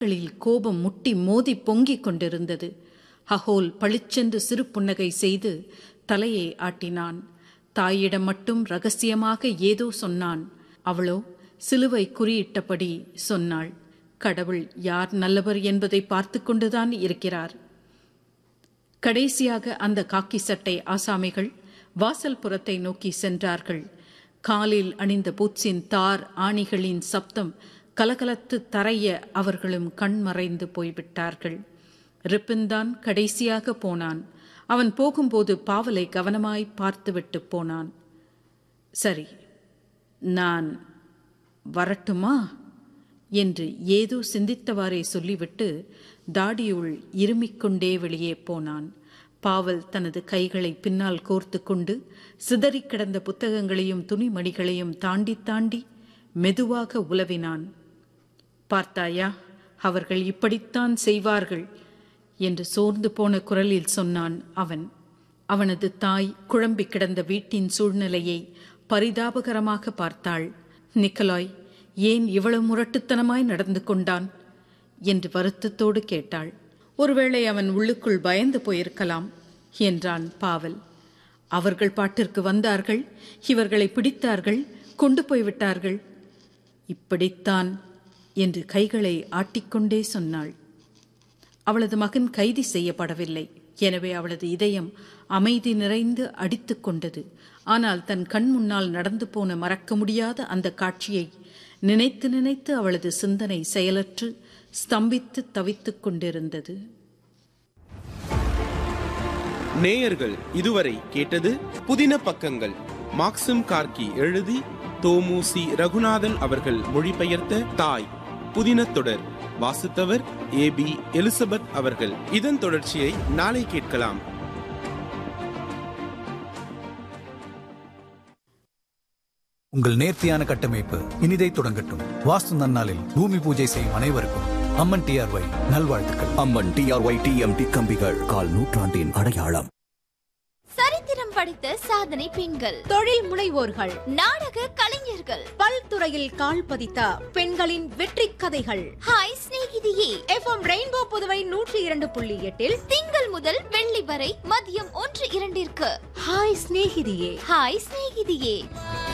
களில் கோபம் முட்டி மோதி பொங்கிக் கொண்டிருந்தது ஹஹோல் பளிச்சென்று சிறு புன்னகை செய்து தலையை ஆட்டினான் தாயிடம் மட்டும் ரகசியமாக ஏதோ சொன்னான் அவளோ சிலுவை குறியிட்டபடி சொன்னாள் கடவுள் யார் நல்லவர் என்பதை பார்த்து கொண்டுதான் இருக்கிறார் கடைசியாக அந்த காக்கி சட்டை ஆசாமிகள் வாசல் புறத்தை நோக்கி சென்றார்கள் காலில் அணிந்த பூட்ஸின் தார் ஆணிகளின் சப்தம் கலகலத்து தரைய அவர்களும் கண் மறைந்து போய்விட்டார்கள் ரிப்பின்தான் கடைசியாக போனான் அவன் போகும்போது பாவலை கவனமாய் பார்த்துவிட்டு போனான் சரி நான் வரட்டுமா என்று ஏதோ சிந்தித்தவாறே சொல்லிவிட்டு தாடியுள் இருமிக்கொண்டே வெளியே போனான் பாவல் தனது கைகளை பின்னால் கோர்த்து கொண்டு சிதறிக் கிடந்த புத்தகங்களையும் துணிமணிகளையும் தாண்டி தாண்டி மெதுவாக உலவினான் பார்த்தாயா அவர்கள் இப்படித்தான் செய்வார்கள் என்று சோர்ந்து போன குரலில் சொன்னான் அவன் அவனது தாய் குழம்பி கிடந்த வீட்டின் சூழ்நிலையை பரிதாபகரமாக பார்த்தாள் நிக்கலாய் ஏன் இவ்வளவு முரட்டுத்தனமாய் நடந்து கொண்டான் என்று வருத்தத்தோடு கேட்டாள் ஒருவேளை அவன் உள்ளுக்குள் பயந்து போயிருக்கலாம் என்றான் பாவல் அவர்கள் பாட்டிற்கு வந்தார்கள் இவர்களை பிடித்தார்கள் கொண்டு போய்விட்டார்கள் இப்படித்தான் என்று கைகளை ஆட்டிக்கொண்டே சொன்னாள் அவளது மகன் கைது செய்யப்படவில்லை எனவே அவளது இதயம் அமைதி நிறைந்து அடித்துக் கொண்டது ஆனால் தன் கண் முன்னால் நடந்து போன மறக்க முடியாத அந்த காட்சியை நினைத்து நினைத்து அவளது சிந்தனை செயலற்று ஸ்தம்பித்து தவித்துக் கொண்டிருந்தது நேயர்கள் இதுவரை கேட்டது புதின பக்கங்கள் மாக்சிம் கார்கி எழுதி தோமுசி ரகுநாதன் அவர்கள் மொழிபெயர்த்த தாய் புதின தொடர் வாசித்தவர் ஏ பி எலிசபெத் அவர்கள் இதன் தொடர்ச்சியை நாளை கேட்கலாம் உங்கள் நேர்த்தியான கட்டமைப்பு இனிதை தொடங்கட்டும் வாஸ்து நன்னாளில் பூமி பூஜை செய்யும் அனைவருக்கும் அம்மன் டிஆர்ஒய் நல்வாழ்த்துக்கள் அம்மன் டிஆர்ஒய் டிஎம்டி கம்பிகள் கால் நூற்றாண்டின் அடையாளம் சரித்திரம் படைத்த சாதனை பெண்கள் தொழில் முனைவோர்கள் நாடக கலைஞர்கள் பல்துறையில் கால் பதித்த பெண்களின் வெற்றி கதைகள் ஹாய் சிநேகிதியே எஃப்எம் ரெயின்போ புதுவை நூற்றி இரண்டு புள்ளி எட்டில் திங்கள் முதல் வெள்ளி வரை மதியம் ஒன்று இரண்டிற்கு ஹாய் சிநேகிதியே ஹாய் சிநேகிதியே